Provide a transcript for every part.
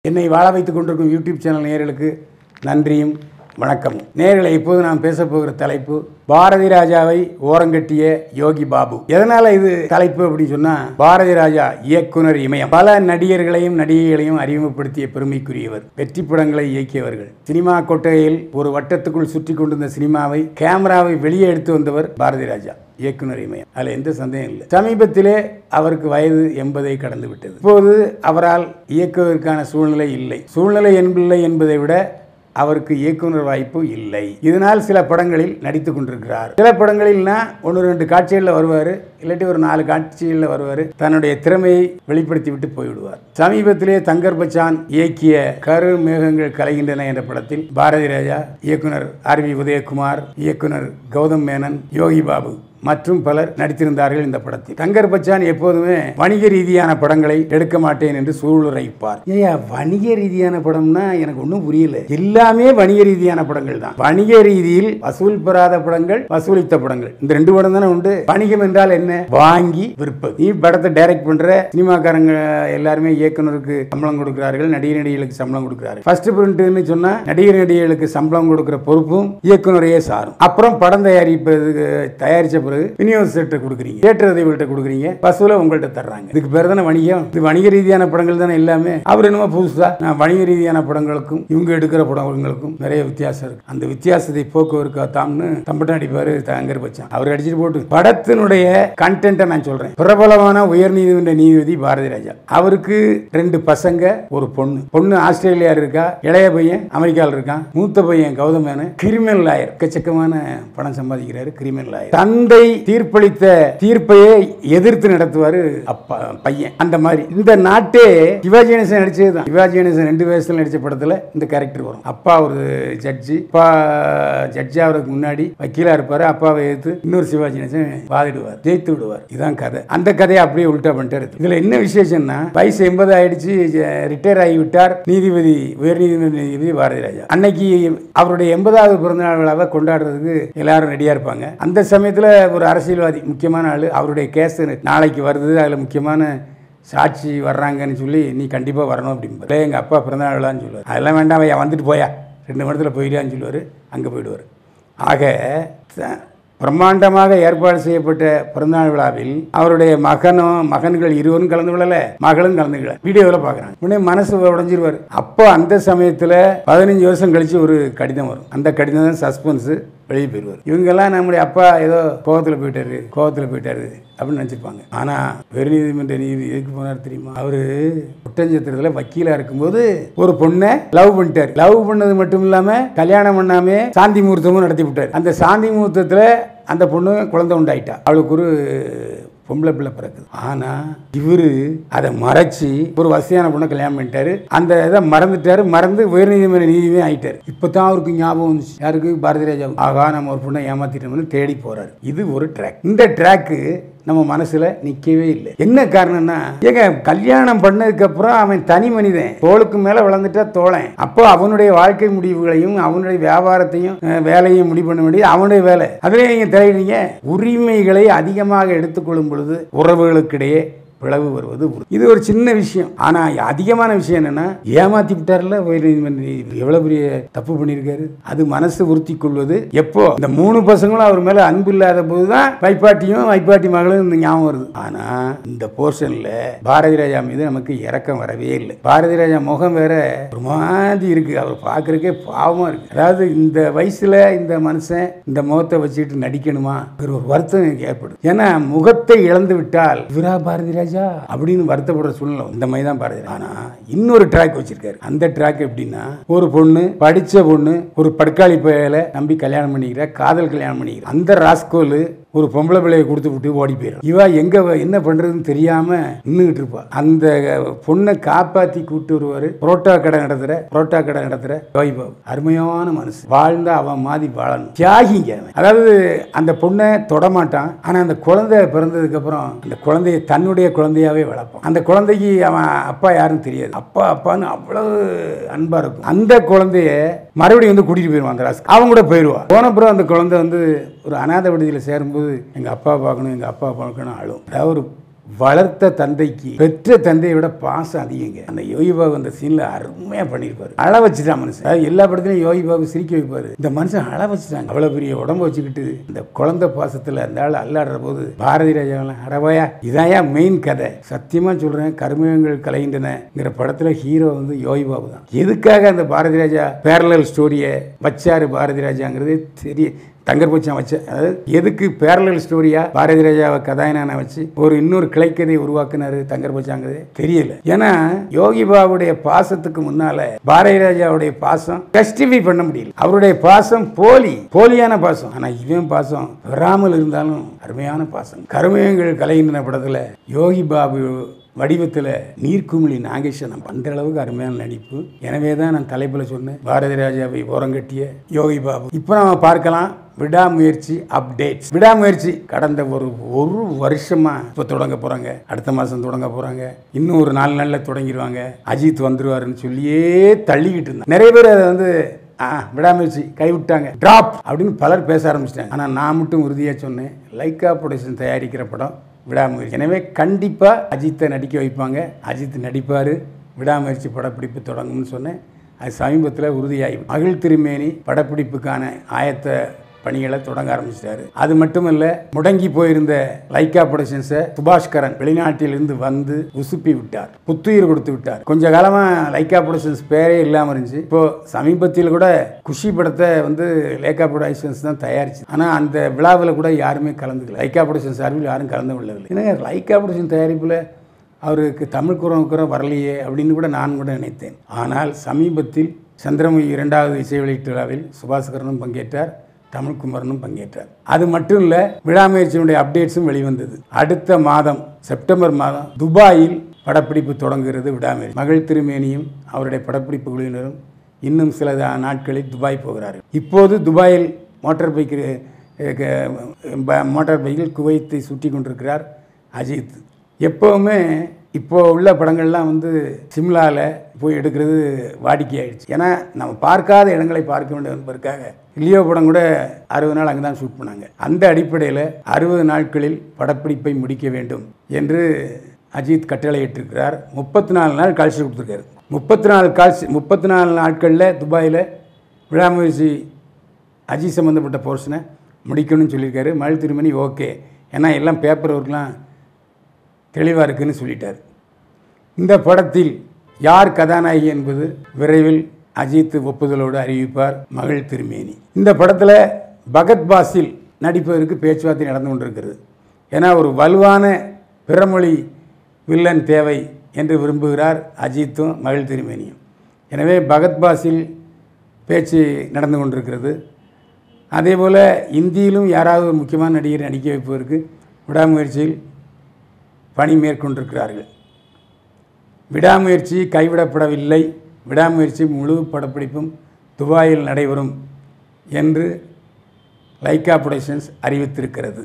என்னை வாழ வைத்துக் கொண்டிருக்கும் யூடியூப் சேனல் நேயர்களுக்கு நன்றியும் வணக்கமும் நேயர்களை இப்போது நாம் பேச போகிற தலைப்பு பாரதி ராஜாவை ஓரங்கட்டிய யோகி பாபு எதனால இது தலைப்பு அப்படின்னு சொன்னா பாரதி ராஜா இயக்குனர் இமயம் பல நடிகர்களையும் நடிகைகளையும் அறிமுகப்படுத்திய பெருமைக்குரியவர் வெற்றி படங்களை இயக்கியவர்கள் சினிமா கொட்டையில் ஒரு வட்டத்துக்குள் சுற்றி கொண்டிருந்த சினிமாவை கேமராவை வெளியே எடுத்து வந்தவர் பாரதி ராஜா இயக்குனர் இமயம் அதில் எந்த சந்தேகம் இல்லை சமீபத்திலே அவருக்கு வயது எண்பதை கடந்து விட்டது இப்போது அவரால் இயக்குவதற்கான சூழ்நிலை இல்லை சூழ்நிலை என்பில்லை என்பதை விட அவருக்கு இயக்குனர் வாய்ப்பு இல்லை இதனால் சில படங்களில் நடித்து கொண்டிருக்கிறார் சில படங்களில்னா ஒன்று ரெண்டு காட்சிகளில் வருவார் இல்லாட்டி ஒரு நாலு காட்சிகளில் வருவார் தன்னுடைய திறமையை வெளிப்படுத்தி விட்டு போய்விடுவார் சமீபத்திலே தங்கர் பச்சான் இயக்கிய கரு மேகங்கள் கலைகின்றன என்ற படத்தில் பாரதி ராஜா இயக்குனர் ஆர் வி உதயகுமார் இயக்குனர் கௌதம் மேனன் யோகி பாபு மற்றும் பலர் நடித்திருந்தார்கள் இந்த படத்தில் தங்கர் பச்சான் எப்போதுமே வணிக ரீதியான படங்களை எடுக்க மாட்டேன் என்று சூளுரைப்பார் ஏயா வணிக ரீதியான படம்னா எனக்கு ஒன்றும் புரியல எல்லாமே வணிக ரீதியான படங்கள் தான் வணிக ரீதியில் வசூல் பெறாத படங்கள் வசூலித்த படங்கள் இந்த ரெண்டு படம் தானே உண்டு வணிகம் என்றால் என்ன வாங்கி விற்பது நீ படத்தை டைரக்ட் பண்ற சினிமாக்காரங்க எல்லாருமே இயக்குனருக்கு சம்பளம் கொடுக்கிறார்கள் நடிகர் நடிகைகளுக்கு சம்பளம் கொடுக்கிறார்கள் ஃபர்ஸ்ட் பிரிண்ட்னு சொன்னா நடிகர் நடிகைகளுக்கு சம்பளம் கொடுக்கிற பொறுப்பும் இயக்குனரையே சாரும் அப்புறம் படம் தயாரிப்பதுக்கு தயாரிச்ச பிறகு விநியோகஸ்தர்கிட்ட கொடுக்குறீங்க தியேட்டர் அதிபர்கிட்ட கொடுக்குறீங்க வசூலை உங்கள்கிட்ட தர்றாங்க இதுக்கு பேர் தானே வணிகம் இது வணிக ரீதியான படங்கள் தானே எல்லாமே அவர் என்னமோ புதுசா நான் வணிக ரீதியான படங்களுக்கும் இவங்க எடுக்கிற படங்களுக்கும் நிறைய வித்தியாசம் இருக்கு அந்த வித்தியாசத்தை போக்குவரத்தாம்னு தம்பட்டம் அடிப்பாரு தங்கர் பச்சான் அவர் அடிச்சுட்டு போட்டு படத்தினுடைய கண்டென்ட்டை நான் சொல்றேன் பிரபலமான உயர் நீதிமன்ற நீதிபதி பாரதி ராஜா அவருக்கு ரெண்டு பசங்க ஒரு பொண்ணு பொண்ணு ஆஸ்திரேலியா இருக்கா இளைய பையன் அமெரிக்காவில் இருக்கான் மூத்த பையன் கௌதமேனு கிரிமினல் லாயர் எக்கச்சக்கமான பணம் சம்பாதிக்கிறாரு கிரிமினல் லாயர் தந்தை தீர்ப்பளித்த தீர்ப்பையே எதிர்த்து நடத்துவாரு அப்பா பையன் அந்த மாதிரி இந்த நாட்டே சிவாஜி கணேசன் நடிச்சது தான் சிவாஜி கணேசன் ரெண்டு வயசுல நடிச்ச படத்துல இந்த கேரக்டர் வரும் அப்பா ஒரு ஜட்ஜி அப்பா ஜட்ஜி ஆகிறதுக்கு முன்னாடி வக்கீலா இருப்பாரு அப்பாவை எதிர்த்து இன்னொரு சிவாஜி கணேசன் வாதிடுவார் ஜெயித்து விடுவார் இதுதான் கதை அந்த கதையை அப்படியே உள்டா பண்ணிட்டாரு இதுல என்ன விசேஷம்னா வயசு எண்பது ஆயிடுச்சு ரிட்டையர் ஆகி விட்டார் நீதிபதி உயர் நீதிமன்ற நீதிபதி பாரதி ராஜா அன்னைக்கு அவருடைய எண்பதாவது பிறந்தநாள் விழாவை கொண்டாடுறதுக்கு எல்லாரும் ரெடியா இருப்பாங்க அந்த சமயத்துல ஒரு அரசியல்வாதி முக்கியமான ஆளு அவருடைய கேஸ் நாளைக்கு வருது அதுல முக்கியமான சாட்சி வர்றாங்கன்னு சொல்லி நீ கண்டிப்பாக வரணும் அப்படிம்பாரு எங்கள் அப்பா பிறந்தநாள் விழான்னு சொல்லுவார் அதெல்லாம் வேண்டாம் ஐயா வந்துட்டு போயா ரெண்டு மணி நேரத்தில் போயிடான்னு சொல்லுவார் அங்கே போயிடுவார் ஆக த- பிரம்மாண்டமாக ஏற்பாடு செய்யப்பட்ட பிறந்தநாள் விழாவில் அவருடைய மகனும் மகன்கள் இருவரும் கலந்து கொள்ளல மகளும் கலந்து கொள்ள வீடியோவில் பார்க்குறாங்க உடனே மனசு உடஞ்சிருவார் அப்போ அந்த சமயத்தில் பதினஞ்சு வருஷம் கழிச்சு ஒரு கடிதம் வரும் அந்த கடிதம் தான் சஸ்பென்ஸு வெளியே போயிடுவார் இவங்கெல்லாம் நம்முடைய அப்பா ஏதோ கோவத்தில் போயிட்டாரு கோவத்தில் போயிட்டாரு அப்படின்னு நினச்சிருப்பாங்க ஆனால் உயர்நீதிமன்ற நீதி எதுக்கு போனார் தெரியுமா அவரு குற்றஞ்சத்திரத்தில் வக்கீலாக இருக்கும்போது ஒரு பொண்ணை லவ் பண்ணிட்டார் லவ் பண்ணது மட்டும் இல்லாமல் கல்யாணம் பண்ணாமே சாந்தி முகூர்த்தமும் நடத்தி விட்டார் அந்த சாந்தி முகூர்த்தத்தில் அந்த பொண்ணு குழந்தை உண்டாயிட்டா அவளுக்கு ஒரு பொம்பளை பிள்ளை பிறக்குது ஆனா இவரு அதை மறைச்சு ஒரு வசதியான பொண்ணை கல்யாணம் பண்ணிட்டாரு அந்த இதை மறந்துட்டாரு மறந்து உயர்நீதிமன்ற நீதிபதி ஆயிட்டாரு இப்பதான் அவருக்கு ஞாபகம் வந்துச்சு யாருக்கு பாரதி ராஜா ஆகா நம்ம ஒரு பொண்ணை ஏமாத்திட்டோம்னு தேடி போறாரு இது ஒரு ட்ராக் இந்த ட்ராக்கு நம்ம மனசுல நிக்கவே இல்லை என்ன காரணம்னா ஏங்க கல்யாணம் பண்ணதுக்கு அப்புறம் அவன் தனி மனிதன் தோளுக்கு மேல வளர்ந்துட்டா தோழன் அப்போ அவனுடைய வாழ்க்கை முடிவுகளையும் அவனுடைய வியாபாரத்தையும் அஹ், வேலையும் முடிவு பண்ண வேண்டியது அவனுடைய வேலை அதிலே நீங்க தலையிடுங்க உரிமைகளை அதிகமாக எடுத்துக்கொள்ளும் பொழுது உறவுகளுக்கிடையே பிளவு வருவது உறுதி. இது ஒரு சின்ன விஷயம் ஆனா அதிகமான விஷயம் என்னன்னா ஏமாத்தி விட்டார்ல உயர்நீதிமன்ற நீதிபதி. எவ்வளவு பெரிய தப்பு பண்ணியிருக்காரு அது மனசு உறுத்தி கொள்வது எப்போ இந்த மூணு பசங்களும் அவர் மேல அன்பு இல்லாத போதுதான் வைப்பாட்டியும் வைப்பாட்டி மகளும் இந்த ஞாபகம் வருது ஆனா இந்த போர்ஷன்ல பாரதி ராஜா மீது நமக்கு இறக்கம் வரவே இல்லை பாரதி ராஜா முகம் வேற ஒரு மாதிரி இருக்கு அவர் பார்க்கறதுக்கே பாவமா இருக்கு அதாவது இந்த வயசுல இந்த மனுஷன் இந்த முகத்தை வச்சுக்கிட்டு நடிக்கணுமா ஒரு வருத்தம் எனக்கு ஏற்படும் ஏன்னா முகத்தை இழந்து விட்டால் இவரா பாரதி ராஜா அப்படின்னு வருத்தப்படுற சூழ்நிலை இந்த மாதிரி தான் பாரதி ராஜா. ஆனா இன்னொரு ட்ராக் வச்சிருக்காரு அந்த ட்ராக் எப்படின்னா ஒரு பொண்ணு படிச்ச பொண்ணு ஒரு படுக்காளி பயலை நம்பி கல்யாணம் பண்ணிக்கிற காதல் கல்யாணம் பண்ணிக்கிற அந்த ராஸ்கோலு ஒரு பொம்பளை பிள்ளையை கொடுத்து விட்டு ஓடி போயிடும் இவ எங்க வ- என்ன பண்றதுன்னு தெரியாம நின்றுகிட்டு இருப்பா அந்த பொண்ணை காப்பாத்தி கூட்டு வருவாரு புரோட்டா கடை நடத்துற புரோட்டா கடை நடத்துற யோகி பாபு அருமையான மனசு வாழ்ந்தா அவன் மாதிரி வாழணும் தியாகிங்க அவன். அதாவது அந்த பொண்ணை தொடமாட்டான் ஆனா அந்த குழந்தை பிறந்ததுக்கு அப்புறம் அந்த குழந்தைய தன்னுடைய குழந்தையாவே வளர்ப்பான் அந்த குழந்தைக்கு அவன் அப்பா யாருன்னு தெரியாது அப்பா அப்பான்னு அவ்வளவு அன்பா இருக்கும் அந்த குழந்தைய மறுபடியும் வந்து கூட்டிட்டு போயிடுவான் அந்த ராஸ்கல் அவன் கூட போயிடுவான் போன அப்புறம் அந்த குழந்தை வந்து ஒரு அனாதை விடுதியில் சேரும்போது எங்க அப்பா பார்க்கணும் எங்க அப்பா பார்க்கணும் அழும் அதாவது ஒரு வளர்த்த தந்தைக்கு பெற்ற தந்தையை விட பாசம் அதிகங்க அந்த யோகி பாபு அந்த சீன்ல அருமையா பண்ணியிருப்பாரு அழ வச்சுட்டான் மனுஷன் அதாவது எல்லா படத்துலையும் யோகி பாபு சிரிக்க வைப்பாரு இந்த மனுஷன் அழ வச்சுட்டாங்க அவ்வளவு பெரிய உடம்பு வச்சுக்கிட்டு இந்த குழந்தை பாசத்துல அந்த ஆள் அல்லாடுற போது பாரதி ராஜாவெல்லாம் அடவாயா இதாயா மெயின் கதை சத்தியமா சொல்றேன் கருமயங்கள் கலைகின்றனங்கிற படத்துல ஹீரோ வந்து யோகி பாபு தான் எதுக்காக அந்த பாரதி ராஜா பேரலல் ஸ்டோரியை வச்சாரு பாரதி ராஜாங்கிறதே தெரிய தங்கர் பச்சான் வச்ச அதாவது எதுக்கு பேரலல் ஸ்டோரியா பாரதி ராஜாவை கதாயனான வச்சு ஒரு இன்னொரு கிளைக்கதை உருவாக்குனாரு தங்கர் பச்சாங்கிறதே தெரியல ஏன்னா யோகி பாபுடைய பாசத்துக்கு முன்னால பாரதி ராஜாவுடைய பாசம் ஜஸ்டிஃபை பண்ண முடியல அவருடைய பாசம் போலி போலியான பாசம் ஆனா இவன் பாசம் வராமல் இருந்தாலும் அருமையான பாசம் கருமயங்கள் கலைகின்றன படத்துல யோகி பாபு வடிவத்தில் நீர்க்குமிழி நாகேஸ்வரன் அந்த அளவுக்கு அருமையான நடிப்பு எனவே தான் நான் தலைப்பில் சொன்னேன் பாரதி ராஜாவை ஓரங்கட்டிய யோகி பாபு இப்போ நம்ம பார்க்கலாம் விடாமுயற்சி அப்டேட்ஸ் விடாமுயற்சி கடந்த ஒரு ஒரு வருஷமா இப்போ தொடங்க போறாங்க அடுத்த மாதம் தொடங்க போறாங்க இன்னும் ஒரு நாலு நாளில் தொடங்கிடுவாங்க அஜித் வந்துருவாருன்னு சொல்லியே தள்ளிக்கிட்டு இருந்தாங்க நிறைய பேர் அதை வந்து ஆ விடாமுயற்சி கைவிட்டாங்க டிராப் அப்படின்னு பலர் பேச ஆரம்பிச்சிட்டாங்க ஆனால் நான் மட்டும் உறுதியாக சொன்னேன் லைக்கா ப்ரொடக்ஷன் தயாரிக்கிற படம் விடாமுயற்சி எனவே கண்டிப்பாக அஜித்தை நடிக்க வைப்பாங்க அஜித் நடிப்பார் விடாமுயற்சி படப்பிடிப்பு தொடங்கும்னு சொன்னேன் அது சமீபத்தில் உறுதியாகி மகிழ் திருமேனி படப்பிடிப்புக்கான ஆயத்த பணிகளை தொடங்க ஆரம்பிச்சிட்டாரு அது மட்டும் இல்ல முடங்கி போயிருந்த லைக்கா ப்ரொடக்ஷன்ஸை சுபாஷ்கரன் வெளிநாட்டிலிருந்து வந்து உசுப்பி விட்டார் புத்துயிர் கொடுத்து விட்டார் கொஞ்ச காலமா லைக்கா ப்ரொடக்ஷன்ஸ் பேரே இல்லாம இருந்துச்சு இப்போ சமீபத்தில் கூட குஷி படத்தை வந்து லேக்கா ப்ரொடக்ஷன்ஸ் தான் தயாரிச்சு ஆனா அந்த விழாவில் கூட யாருமே கலந்துக்கல லைக்கா ப்ரொடக்ஷன் சார்பில் யாரும் கலந்து கொள்ளவில்லை ஏன்னா லைக்கா ப்ரொடக்ஷன் தயாரிப்பில் அவருக்கு தமிழ் குரம் குரம் வரலையே அப்படின்னு கூட நான் கூட நினைத்தேன் ஆனால் சமீபத்தில் சந்திரமுகி இரண்டாவது இசை வெளியீட்டு விழாவில் சுபாஸ்கரனும் பங்கேற்றார் தமிழ்குமரனும் பங்கேற்றார் அது மட்டும் இல்லை விழாமுயற்சியினுடைய அப்டேட்ஸும் வெளிவந்தது அடுத்த மாதம் செப்டம்பர் மாதம் துபாயில் படப்பிடிப்பு தொடங்குகிறது விடாமுயற்சி மகள் திருமேனியும் அவருடைய படப்பிடிப்பு குழுவினரும் இன்னும் சில தா- நாட்களில் துபாய் போகிறார்கள் இப்போது துபாயில் மோட்டார் பைக்கு மோட்டார் பைக்கில் குவைத்தை சுற்றி கொண்டிருக்கிறார் அஜித் எப்போவுமே இப்போ உள்ள படங்கள்லாம் வந்து சிம்லாவில் போய் எடுக்கிறது வாடிக்கையாயிடுச்சு ஏன்னா நம்ம பார்க்காத இடங்களை பார்க்க வேண்டும் என்பதற்காக லியோ படம் கூட அறுபது நாள் அங்கே தான் ஷூட் பண்ணாங்க அந்த அடிப்படையில் அறுபது நாட்களில் படப்பிடிப்பை முடிக்க வேண்டும் என்று அஜித் கட்டளையிட்டிருக்கிறார் முப்பத்தி நாலு நாள் கால்சி கொடுத்துருக்காரு முப்பத்தி நாலு கால்சி முப்பத்தி நாலு நாட்களில் துபாயில் விழாமுயற்சி அஜித் சம்மந்தப்பட்ட போர்ஷனை முடிக்கணும்னு சொல்லியிருக்காரு மழை திருமணி ஓகே ஏன்னா எல்லாம் பேப்பர் ஒர்க்லாம் தெளிவாக இருக்குன்னு சொல்லிட்டார் இந்த படத்தில் யார் கதாநாயகி என்பது விரைவில் அஜித் ஒப்புதலோடு அறிவிப்பார் மகள் திருமேனி இந்த படத்தில் பகத் பாசில் நடிப்பதற்கு பேச்சுவார்த்தை நடந்து கொண்டிருக்கிறது ஏன்னா ஒரு வலுவான பிறமொழி வில்லன் தேவை என்று விரும்புகிறார் அஜித்தும் மகள் திருமேனியும் எனவே பகத் பாசில் பேச்சு நடந்து கொண்டிருக்கிறது அதே போல் இந்தியிலும் யாராவது ஒரு முக்கியமான நடிகரை நடிக்க வைப்பதற்கு விடாமுயற்சியில் பணி மேற்கொண்டிருக்கிறார்கள் விடாமுயற்சி கைவிடப்படவில்லை விடாமுயற்சி முழு படப்பிடிப்பும் துபாயில் நடைபெறும் என்று லைக்கா புரொடக்ஷன்ஸ் அறிவித்திருக்கிறது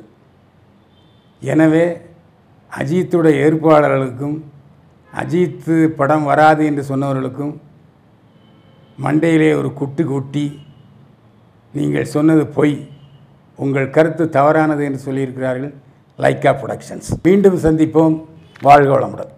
எனவே அஜித்துடைய ஏற்பாளர்களுக்கும் அஜித் படம் வராது என்று சொன்னவர்களுக்கும் மண்டையிலே ஒரு குட்டு கொட்டி நீங்கள் சொன்னது பொய் உங்கள் கருத்து தவறானது என்று சொல்லியிருக்கிறார்கள் லைக்கா புரொடக்ஷன்ஸ் மீண்டும் சந்திப்போம் வாழ்க வளமுடன்